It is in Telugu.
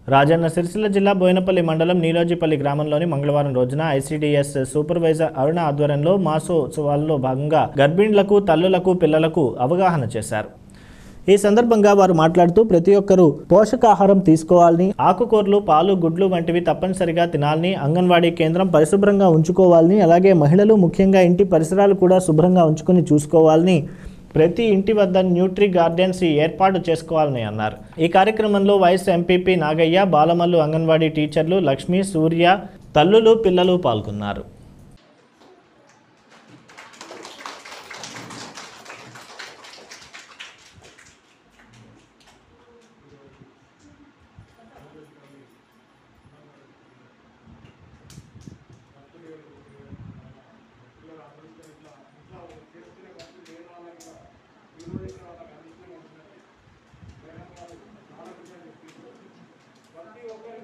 రాజన్న సిరిసిల్ల జిల్లా బోయినపల్లి మండలం నీలోజిపల్లి గ్రామంలోని మంగళవారం రోజున ఐసీడీఎస్ సూపర్వైజర్ అరుణ ఆధ్వర్యంలో మాసోత్సవాల్లో భాగంగా గర్భిణులకు తల్లులకు పిల్లలకు అవగాహన చేశారు ఈ సందర్భంగా వారు మాట్లాడుతూ ప్రతి ఒక్కరూ పోషకాహారం తీసుకోవాలని ఆకుకూరలు పాలు గుడ్లు వంటివి తప్పనిసరిగా తినాలని అంగన్వాడీ కేంద్రం పరిశుభ్రంగా ఉంచుకోవాలని అలాగే మహిళలు ముఖ్యంగా ఇంటి పరిసరాలు కూడా శుభ్రంగా ఉంచుకొని చూసుకోవాలని ప్రతి ఇంటి వద్ద న్యూట్రీ గార్డెన్స్ ఏర్పాటు చేసుకోవాలని అన్నారు ఈ కార్యక్రమంలో వైస్ ఎంపీపీ నాగయ్య బాలమల్లు అంగన్వాడీ టీచర్లు లక్ష్మి సూర్య తల్లులు పిల్లలు పాల్గొన్నారు ప్రతి ఒక్కరు